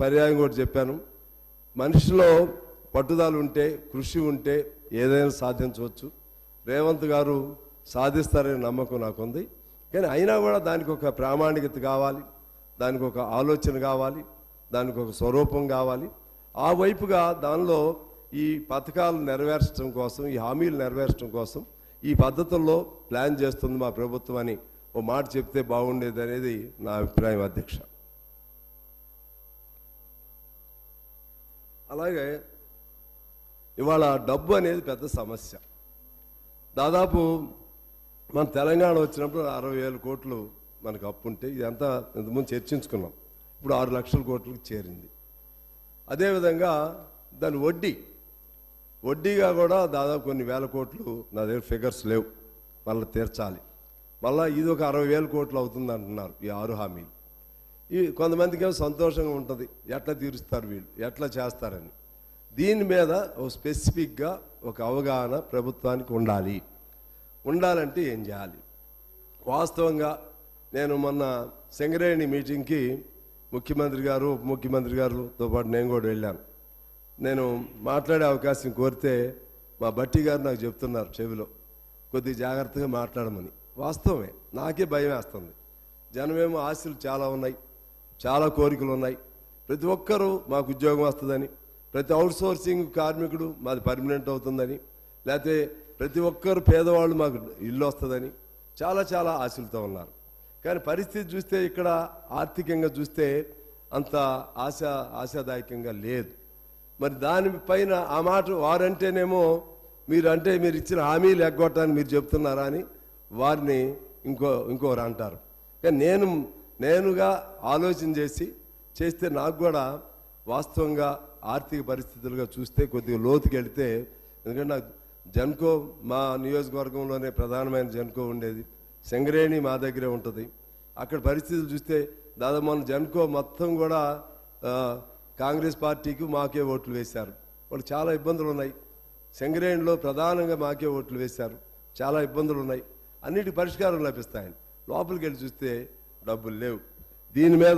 పర్యాయం కూడా చెప్పాను మనిషిలో పట్టుదల ఉంటే కృషి ఉంటే ఏదైనా సాధించవచ్చు రేవంత్ గారు సాధిస్తారనే నమ్మకం నాకుంది కానీ అయినా కూడా దానికి ఒక ప్రామాణికత కావాలి దానికి ఒక ఆలోచన కావాలి దానికి ఒక స్వరూపం కావాలి ఆ వైపుగా దానిలో ఈ పథకాలు నెరవేర్చడం కోసం ఈ హామీలు నెరవేర్చడం కోసం ఈ పద్ధతుల్లో ప్లాన్ చేస్తుంది మా ప్రభుత్వం అని ఓ మాట చెప్తే బాగుండేది అనేది నా అభిప్రాయం అధ్యక్ష అలాగే ఇవాళ డబ్బు అనేది పెద్ద సమస్య దాదాపు మన తెలంగాణ వచ్చినప్పుడు అరవై వేల కోట్లు మనకు అప్పు ఉంటే ఇదంతా ఇంతకుముందు చర్చించుకున్నాం ఇప్పుడు ఆరు లక్షల కోట్లకు చేరింది అదేవిధంగా దాని వడ్డీ వడ్డీగా కూడా దాదాపు కొన్ని వేల కోట్లు నా దగ్గర ఫిగర్స్ లేవు మళ్ళీ తీర్చాలి మళ్ళీ ఇది ఒక అరవై వేల కోట్లు అవుతుంది అంటున్నారు ఈ ఆరు హామీలు ఈ కొంతమందికి ఏమో సంతోషంగా ఉంటుంది ఎట్లా తీరుస్తారు వీళ్ళు ఎట్లా చేస్తారని దీని మీద ఒక స్పెసిఫిక్గా ఒక అవగాహన ప్రభుత్వానికి ఉండాలి ఉండాలంటే ఏం చేయాలి వాస్తవంగా నేను మొన్న సింగరేణి మీటింగ్కి ముఖ్యమంత్రి గారు ఉప ముఖ్యమంత్రి గారుతో పాటు నేను కూడా వెళ్ళాను నేను మాట్లాడే అవకాశం కోరితే మా బట్టి గారు నాకు చెప్తున్నారు చెవిలో కొద్దిగా జాగ్రత్తగా మాట్లాడమని వాస్తవమే నాకే భయం వేస్తుంది జనమేమో ఆశలు చాలా ఉన్నాయి చాలా కోరికలు ఉన్నాయి ప్రతి ఒక్కరూ మాకు ఉద్యోగం వస్తుందని ప్రతి అవుట్ సోర్సింగ్ కార్మికుడు మాది పర్మనెంట్ అవుతుందని లేకపోతే ప్రతి ఒక్కరు పేదవాళ్ళు మాకు ఇల్లు వస్తుందని చాలా చాలా ఆశలతో ఉన్నారు కానీ పరిస్థితి చూస్తే ఇక్కడ ఆర్థికంగా చూస్తే అంత ఆశ ఆశాదాయకంగా లేదు మరి దానిపైన ఆ మాట వారంటేనేమో మీరు అంటే మీరు ఇచ్చిన హామీలు ఎగ్గొట్టని మీరు చెప్తున్నారా అని వారిని ఇంకో ఇంకోరు అంటారు కానీ నేను నేనుగా ఆలోచన చేసి చేస్తే నాకు కూడా వాస్తవంగా ఆర్థిక పరిస్థితులుగా చూస్తే కొద్దిగా లోతుకి వెళితే ఎందుకంటే నాకు జన్కో మా నియోజకవర్గంలోనే ప్రధానమైన జన్కో ఉండేది సింగరేణి మా దగ్గరే ఉంటుంది అక్కడ పరిస్థితులు చూస్తే దాదాపు మన జన్కో మొత్తం కూడా ఆ, కాంగ్రెస్ పార్టీకి మాకే ఓట్లు వేశారు వాళ్ళు చాలా ఇబ్బందులు ఉన్నాయి సింగరేణిలో ప్రధానంగా మాకే ఓట్లు వేశారు చాలా ఇబ్బందులు ఉన్నాయి అన్నిటి పరిష్కారం లభిస్తాయని లోపలికి వెళ్ళి చూస్తే డబ్బులు లేవు దీని మీద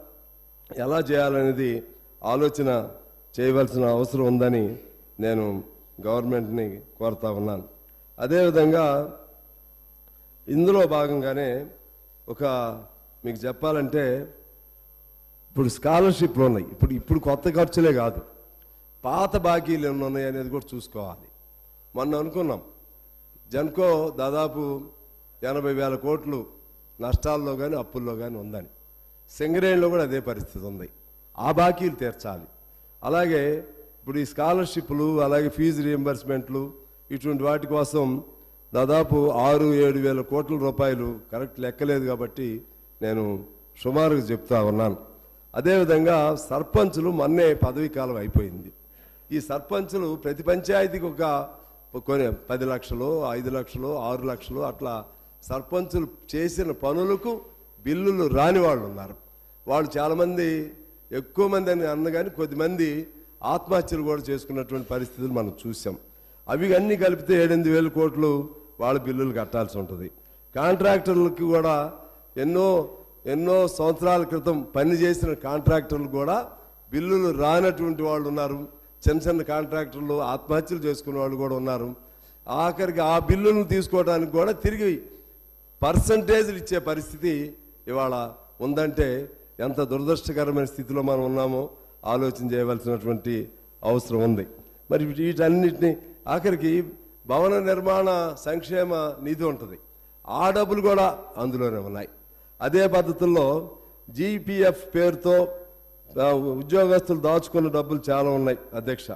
ఎలా చేయాలనేది ఆలోచన చేయవలసిన అవసరం ఉందని నేను గవర్నమెంట్ని కోరుతా ఉన్నాను అదేవిధంగా ఇందులో భాగంగానే ఒక మీకు చెప్పాలంటే ఇప్పుడు స్కాలర్షిప్లు ఉన్నాయి ఇప్పుడు ఇప్పుడు కొత్త ఖర్చులే కాదు పాత బాకీలు ఎన్ని ఉన్నాయి అనేది కూడా చూసుకోవాలి మొన్న అనుకున్నాం జన్కో దాదాపు ఎనభై వేల కోట్లు నష్టాల్లో కానీ అప్పుల్లో కానీ ఉందని సింగరేణిలో కూడా అదే పరిస్థితి ఉంది ఆ బాకీలు తీర్చాలి అలాగే ఇప్పుడు ఈ స్కాలర్షిప్లు అలాగే ఫీజు రియంబర్స్మెంట్లు ఇటువంటి వాటి కోసం దాదాపు ఆరు ఏడు వేల కోట్ల రూపాయలు కరెక్ట్ లెక్కలేదు కాబట్టి నేను సుమారుగా చెప్తా ఉన్నాను అదేవిధంగా సర్పంచులు మొన్నే పదవీ కాలం అయిపోయింది ఈ సర్పంచులు ప్రతి పంచాయతీకి ఒక కొన్ని పది లక్షలు ఐదు లక్షలు ఆరు లక్షలు అట్లా సర్పంచులు చేసిన పనులకు బిల్లులు రాని వాళ్ళు ఉన్నారు వాళ్ళు చాలామంది ఎక్కువ మంది అని అన్న కానీ కొద్దిమంది ఆత్మహత్యలు కూడా చేసుకున్నటువంటి పరిస్థితులు మనం చూసాం అవి అన్నీ కలిపితే ఏడెనిమిది వేల కోట్లు వాళ్ళ బిల్లులు కట్టాల్సి ఉంటుంది కాంట్రాక్టర్లకు కూడా ఎన్నో ఎన్నో సంవత్సరాల క్రితం పని చేసిన కాంట్రాక్టర్లు కూడా బిల్లులు రానటువంటి వాళ్ళు ఉన్నారు చిన్న చిన్న కాంట్రాక్టర్లు ఆత్మహత్యలు చేసుకునే వాళ్ళు కూడా ఉన్నారు ఆఖరికి ఆ బిల్లులను తీసుకోవడానికి కూడా తిరిగి పర్సంటేజ్లు ఇచ్చే పరిస్థితి ఇవాళ ఉందంటే ఎంత దురదృష్టకరమైన స్థితిలో మనం ఉన్నామో ఆలోచన చేయవలసినటువంటి అవసరం ఉంది మరి వీటన్నిటిని ఆఖరికి భవన నిర్మాణ సంక్షేమ నిధి ఉంటుంది ఆ డబ్బులు కూడా అందులోనే ఉన్నాయి అదే పద్ధతుల్లో జీపీఎఫ్ పేరుతో ఆ, ఉద్యోగస్తులు దాచుకున్న డబ్బులు చాలా ఉన్నాయి అధ్యక్ష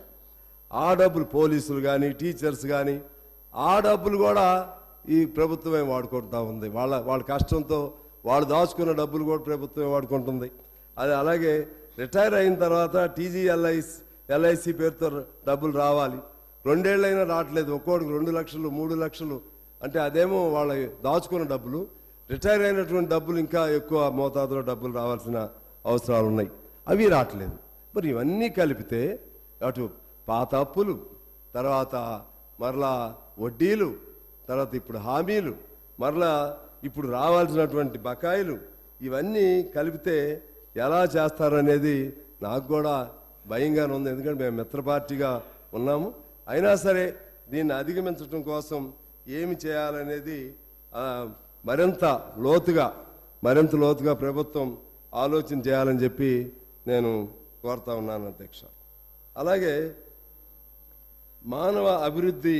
ఆ డబ్బులు పోలీసులు కానీ టీచర్స్ కానీ ఆ డబ్బులు కూడా ఈ ప్రభుత్వమే వాడుకుంటా ఉంది వాళ్ళ వాళ్ళ కష్టంతో వాళ్ళు దాచుకున్న డబ్బులు కూడా ప్రభుత్వమే వాడుకుంటుంది అది అలాగే రిటైర్ అయిన తర్వాత టీజీఎల్ఐస్ ఎల్ఐసి పేరుతో డబ్బులు రావాలి రెండేళ్ళైనా రావట్లేదు ఒక్కోడికి రెండు లక్షలు మూడు లక్షలు అంటే అదేమో వాళ్ళ దాచుకున్న డబ్బులు రిటైర్ అయినటువంటి డబ్బులు ఇంకా ఎక్కువ మోతాదులో డబ్బులు రావాల్సిన అవసరాలు ఉన్నాయి అవి రావట్లేదు మరి ఇవన్నీ కలిపితే అటు పాత అప్పులు తర్వాత మరలా వడ్డీలు తర్వాత ఇప్పుడు హామీలు మరలా ఇప్పుడు రావాల్సినటువంటి బకాయిలు ఇవన్నీ కలిపితే ఎలా చేస్తారనేది నాకు కూడా భయంగానే ఉంది ఎందుకంటే మేము మిత్ర పార్టీగా ఉన్నాము అయినా సరే దీన్ని అధిగమించడం కోసం ఏమి చేయాలనేది ఆ, మరింత లోతుగా మరింత లోతుగా ప్రభుత్వం ఆలోచన చేయాలని చెప్పి నేను కోరుతా ఉన్నాను అధ్యక్ష అలాగే మానవ అభివృద్ధి